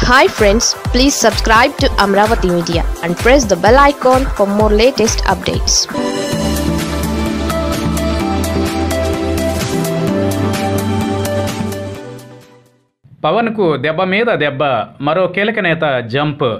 hi friends please subscribe to Amaravati media and press the bell icon for more latest updates పవన్కు దెబ్బ మీద దెబ్బ మరో కీలక నేత జంప్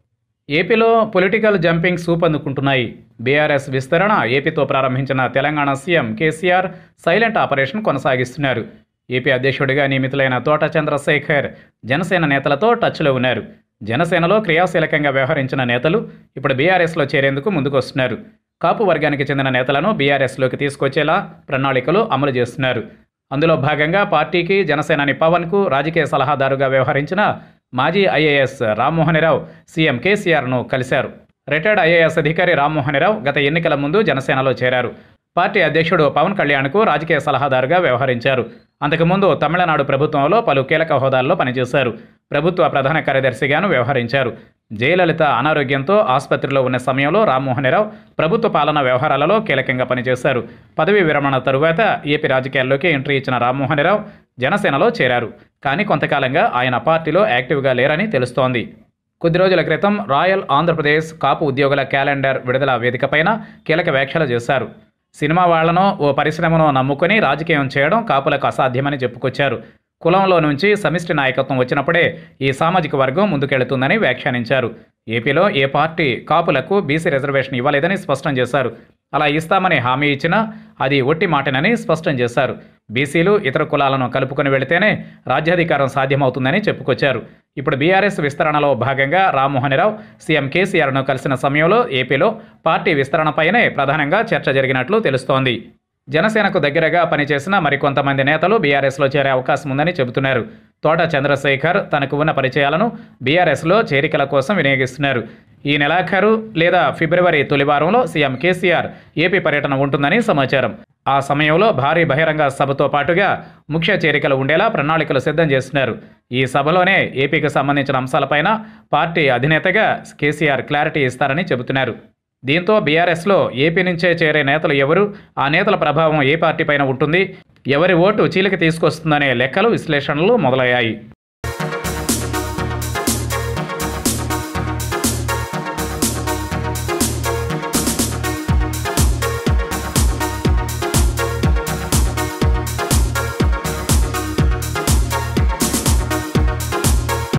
ఏపీలో పొలిటికల్ జంపింగ్ సూపందుకుంటున్నాయి బీఆర్ఎస్ విస్తరణ ఏపీతో ప్రారంభించిన Telangana CM KCR silent operation కొనసాగిస్తున్నారు ఏపీ అధ్యక్షుడిగా నియమితులైన తోట చంద్రశేఖర్ జనసేన నేతలతో టచ్లో ఉన్నారు జనసేనలో క్రియాశీలకంగా వ్యవహరించిన నేతలు ఇప్పుడు బీఆర్ఎస్లో చేరేందుకు ముందుకొస్తున్నారు కాపు వర్గానికి చెందిన నేతలను బీఆర్ఎస్లోకి తీసుకొచ్చేలా ప్రణాళికలు అమలు చేస్తున్నారు అందులో భాగంగా పార్టీకి జనసేనాని పవన్కు రాజకీయ సలహాదారుగా వ్యవహరించిన మాజీ ఐఏఎస్ రామ్మోహనరావు సీఎం కేసీఆర్ను కలిశారు రిటైర్డ్ ఐఏఎస్ అధికారి రామ్మోహనరావు గత ఎన్నికల ముందు జనసేనలో చేరారు పార్టీ అధ్యక్షుడు పవన్ కళ్యాణ్కు రాజకీయ సలహాదారుగా వ్యవహరించారు అంతకుముందు తమిళనాడు ప్రభుత్వంలో పలు కీలక హోదాల్లో పనిచేశారు ప్రభుత్వ ప్రధాన కార్యదర్శిగాను వ్యవహరించారు జయలలిత అనారోగ్యంతో ఆసుపత్రిలో ఉన్న సమయంలో రామ్మోహనరావు ప్రభుత్వ పాలనా వ్యవహారాలలో కీలకంగా పనిచేశారు పదవీ విరమణ తరువాత ఏపీ రాజకీయాల్లోకి ఎంట్రీ ఇచ్చిన రామ్మోహనరావు జనసేనలో చేరారు కానీ కొంతకాలంగా ఆయన పార్టీలో యాక్టివ్గా లేరని తెలుస్తోంది కొద్ది రోజుల క్రితం రాయల్ ఆంధ్రప్రదేశ్ కాపు ఉద్యోగుల క్యాలెండర్ విడుదల వేదికపైన కీలక వ్యాఖ్యలు చేశారు సినిమా వాళ్లను ఓ పరిశ్రమను నమ్ముకొని రాజకీయం చేయడం కాపులకు అసాధ్యమని చెప్పుకొచ్చారు కులంలో నుంచి సమిష్టి నాయకత్వం వచ్చినప్పుడే ఈ సామాజిక వర్గం ముందుకెళ్తుందని వ్యాఖ్యానించారు ఏపీలో ఏ పార్టీ కాపులకు బీసీ రిజర్వేషన్ ఇవ్వలేదని స్పష్టం చేశారు అలా ఇస్తామని హామీ ఇచ్చినా అది ఒట్టి మాటనని స్పష్టం చేశారు బీసీలు ఇతర కులాలను కలుపుకొని వెళితేనే రాజ్యాధికారం సాధ్యమవుతుందని చెప్పుకొచ్చారు ఇప్పుడు బీఆర్ఎస్ విస్తరణలో భాగంగా రామ్మోహనరావు సీఎం కేసీఆర్ను కలిసిన సమయంలో ఏపీలో పార్టీ విస్తరణపైనే ప్రధానంగా చర్చ జరిగినట్లు తెలుస్తోంది జనసేనకు దగ్గరగా పనిచేసిన మరికొంతమంది నేతలు బీఆర్ఎస్లో చేరే అవకాశం ఉందని చెబుతున్నారు తోట చంద్రశేఖర్ తనకు ఉన్న పరిచయాలను బీఆర్ఎస్లో చేరికల కోసం వినియోగిస్తున్నారు ఈ నెలాఖరు లేదా ఫిబ్రవరి తొలివారంలో సీఎం కేసీఆర్ ఏపీ పర్యటన ఉంటుందని సమాచారం ఆ సమయంలో భారీ బహిరంగ సభతో పాటుగా ముఖ్య చేరికలు ఉండేలా ప్రణాళికలు సిద్ధం చేస్తున్నారు ఈ సభలోనే ఏపీకి సంబంధించిన అంశాలపైన పార్టీ అధినేతగా కేసీఆర్ క్లారిటీ ఇస్తారని చెబుతున్నారు దీంతో బీఆర్ఎస్లో ఏపీ నుంచే చేరే నేతలు ఎవరు ఆ నేతల ప్రభావం ఏ పార్టీ పైన ఉంటుంది ఎవరి ఓటు చీలిక తీసుకొస్తుందనే లెక్కలు విశ్లేషణలు మొదలయ్యాయి